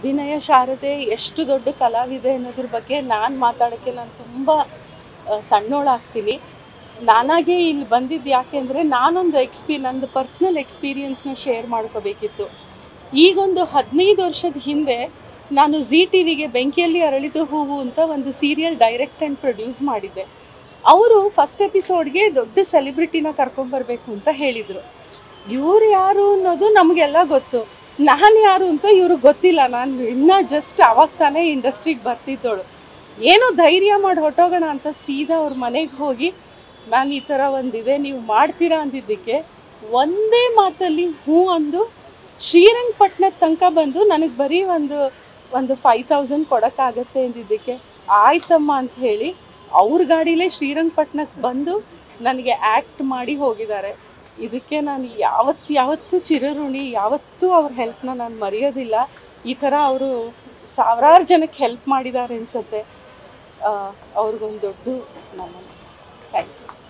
ಅಭಿನಯ ಶಾರದೆ ಎಷ್ಟು ದೊಡ್ಡ ಕಲಾವಿದೆ ಅನ್ನೋದ್ರ ಬಗ್ಗೆ ನಾನು ಮಾತಾಡೋಕ್ಕೆ ನಾನು ತುಂಬ ಸಣ್ಣೋಳಾಗ್ತೀನಿ ನಾನಾಗೆ ಇಲ್ಲಿ ಬಂದಿದ್ದು ಯಾಕೆಂದರೆ ನಾನೊಂದು ಎಕ್ಸ್ಪಿ ನಂದು ಪರ್ಸ್ನಲ್ ಎಕ್ಸ್ಪೀರಿಯನ್ಸ್ನ ಶೇರ್ ಮಾಡ್ಕೋಬೇಕಿತ್ತು ಈಗೊಂದು ಹದಿನೈದು ವರ್ಷದ ಹಿಂದೆ ನಾನು ಝೀ ಟಿ ವಿಗೆ ಬೆಂಕಿಯಲ್ಲಿ ಅರಳಿದ ಹೂವು ಅಂತ ಒಂದು ಸೀರಿಯಲ್ ಡೈರೆಕ್ಟ್ ಆ್ಯಂಡ್ ಪ್ರೊಡ್ಯೂಸ್ ಮಾಡಿದ್ದೆ ಅವರು ಫಸ್ಟ್ ಎಪಿಸೋಡ್ಗೆ ದೊಡ್ಡ ಸೆಲೆಬ್ರಿಟಿನ ಕರ್ಕೊಂಬರ್ಬೇಕು ಅಂತ ಹೇಳಿದರು ಇವ್ರು ಯಾರು ಅನ್ನೋದು ನಮಗೆಲ್ಲ ಗೊತ್ತು ನಾನು ಯಾರು ಅಂತ ಇವ್ರಿಗೆ ಗೊತ್ತಿಲ್ಲ ನಾನು ಇನ್ನೂ ಜಸ್ಟ್ ಅವಾಗ ತಾನೇ ಇಂಡಸ್ಟ್ರಿಗೆ ಬರ್ತಿದ್ದೋಳು ಏನೋ ಧೈರ್ಯ ಮಾಡಿ ಹೊಟ್ಟೋಗೋಣ ಅಂತ ಸೀದಾ ಅವ್ರ ಮನೆಗೆ ಹೋಗಿ ಮ್ಯಾಮ್ ಈ ಥರ ಒಂದಿದೆ ನೀವು ಮಾಡ್ತೀರಾ ಅಂದಿದ್ದಕ್ಕೆ ಒಂದೇ ಮಾತಲ್ಲಿ ಹ್ಞೂ ಅಂದು ಶ್ರೀರಂಗಪಟ್ಟಣದ ತನಕ ಬಂದು ನನಗೆ ಬರೀ ಒಂದು ಒಂದು ಫೈವ್ ತೌಸಂಡ್ ಕೊಡೋಕ್ಕಾಗತ್ತೆ ಅಂದಿದ್ದಕ್ಕೆ ಆಯ್ತಮ್ಮ ಅಂತ ಹೇಳಿ ಅವ್ರ ಗಾಡಿಲೇ ಶ್ರೀರಂಗಪಟ್ಟಣಕ್ಕೆ ಬಂದು ನನಗೆ ಆ್ಯಕ್ಟ್ ಮಾಡಿ ಹೋಗಿದ್ದಾರೆ ಇದಕ್ಕೆ ನಾನು ಯಾವತ್ತು ಯಾವತ್ತೂ ಚಿರಋಣಿ ಯಾವತ್ತೂ ಅವ್ರ ಹೆಲ್ಪ್ನ ನಾನು ಮರೆಯೋದಿಲ್ಲ ಈ ಥರ ಅವರು ಸಾವಿರಾರು ಜನಕ್ಕೆ ಹೆಲ್ಪ್ ಮಾಡಿದ್ದಾರೆ ಅನಿಸುತ್ತೆ ಅವ್ರಿಗೊಂದು ದೊಡ್ಡ ನಮನ ಥ್ಯಾಂಕ್ ಯು